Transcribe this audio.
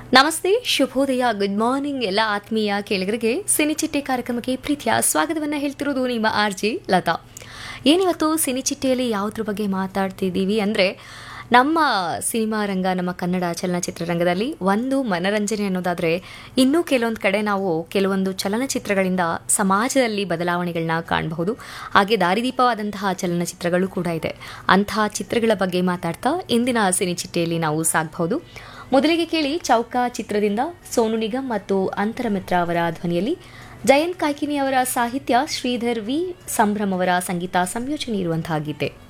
ನಮಸ್ತೆ ಶುಭೋದಯ good morning ಎಲ್ಲ ಆತ್ಮೀಯ ಕೇಳಿಗರಿಗೆ ಸಿನಿಚಿಟ್ಟೆ ಕಾರ್ಯಕ್ರಮಕ್ಕೆ ಪ್ರೀತಿಯ ಸ್ವಾಗತವನ್ನು ಹೇಳ್ತಿರೋದು ನಿಮ್ಮ ಆರ್ ಜಿ ಲತಾ ಏನಿವತ್ತು ಸಿನಿಚಿಟ್ಟೆಯಲ್ಲಿ ಯಾವುದ್ರ ಬಗ್ಗೆ ಮಾತಾಡ್ತಿದ್ದೀವಿ ಅಂದರೆ ನಮ್ಮ ಸಿನಿಮಾ ರಂಗ ನಮ್ಮ ಕನ್ನಡ ಚಲನಚಿತ್ರ ರಂಗದಲ್ಲಿ ಒಂದು ಮನರಂಜನೆ ಅನ್ನೋದಾದರೆ ಇನ್ನೂ ಕೆಲವೊಂದು ಕಡೆ ನಾವು ಕೆಲವೊಂದು ಚಲನಚಿತ್ರಗಳಿಂದ ಸಮಾಜದಲ್ಲಿ ಬದಲಾವಣೆಗಳನ್ನ ಕಾಣಬಹುದು ಹಾಗೆ ದಾರಿದೀಪವಾದಂತಹ ಚಲನಚಿತ್ರಗಳು ಕೂಡ ಇದೆ ಅಂತಹ ಚಿತ್ರಗಳ ಬಗ್ಗೆ ಮಾತಾಡ್ತಾ ಇಂದಿನ ಸಿನಿಚಿಟ್ಟೆಯಲ್ಲಿ ನಾವು ಸಾಗಬಹುದು ಮೊದಲಿಗೆ ಕೇಳಿ ಚೌಕ ಚಿತ್ರದಿಂದ ಸೋನು ನಿಗಮ್ ಮತ್ತು ಅಂತರಮಿತ್ರ ಅವರ ಧ್ವನಿಯಲ್ಲಿ ಜಯಂತ್ ಕಾಯ್ಕಿನಿ ಅವರ ಸಾಹಿತ್ಯ ಶ್ರೀಧರ್ ವಿ ಸಂಭ್ರಮ್ ಅವರ ಸಂಗೀತ ಸಂಯೋಜನೆ ಇರುವಂತಹ ಗೀತೆ